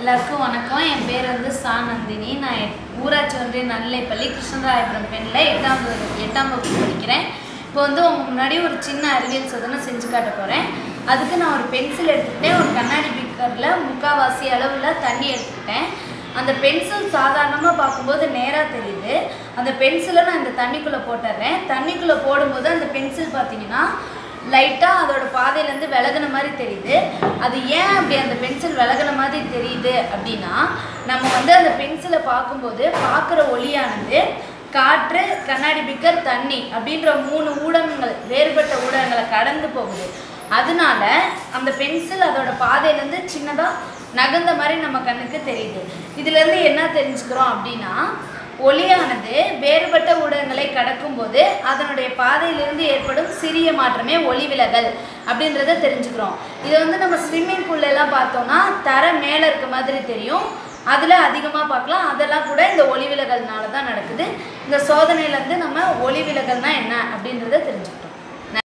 எல்லாருக்கும் வணக்கம் என் பேர் வந்து சா நந்தினி நான் எட்- ஊராட்சி ஒன்றிய நன்னிலைப்பள்ளி கிருஷ்ணராயபுரம் பெண்ணில் எட்டாம் வகுப்பு எட்டாம் வகுப்பு படிக்கிறேன் இப்போ வந்து உங்க முன்னாடி ஒரு சின்ன அறிவியல் சோதனை செஞ்சு காட்ட போகிறேன் அதுக்கு நான் ஒரு பென்சில் எடுத்துக்கிட்டேன் ஒரு கண்ணாடி பீக்கரில் முக்கால்வாசி அளவில் தண்ணி எடுத்துக்கிட்டேன் அந்த பென்சில் சாதாரணமாக பார்க்கும்போது நேராக தெரியுது அந்த பென்சிலை நான் இந்த தண்ணிக்குள்ளே போட்டுடுறேன் தண்ணிக்குள்ளே போடும்போது அந்த பென்சில் பார்த்தீங்கன்னா லைட்டாக அதோட பாதையிலேருந்து விலகுன மாதிரி தெரியுது அது ஏன் அப்படி அந்த பென்சில் விலகுன மாதிரி தெரியுது அப்படின்னா நம்ம வந்து அந்த பென்சிலை பார்க்கும்போது பார்க்குற ஒளியானது காற்று கண்ணாடி பிக்கர் தண்ணி அப்படின்ற மூணு ஊடகங்கள் வேறுபட்ட ஊடகங்களை கடந்து போகுது அதனால அந்த பென்சில் அதோட பாதையிலேருந்து சின்னதாக நகர்ந்த மாதிரி நம்ம கண்ணுக்கு தெரியுது இதுலேருந்து என்ன தெரிஞ்சுக்கிறோம் அப்படின்னா ஒளியானது வேறுபட்ட ஊடகங்களை கடக்கும்போது அதனுடைய பாதையிலிருந்து ஏற்படும் சிறிய மாற்றமே ஒளி விலகல் அப்படின்றத தெரிஞ்சுக்கிறோம் இதை வந்து நம்ம ஸ்விம்மிங் எல்லாம் பார்த்தோம்னா தர மேலே இருக்க மாதிரி தெரியும் அதில் அதிகமாக பார்க்கலாம் அதெல்லாம் கூட இந்த ஒளி விலகல்னால தான் நடக்குது இந்த சோதனையிலேருந்து நம்ம ஒளி விலகல்னா என்ன அப்படின்றத தெரிஞ்சுக்கிட்டோம்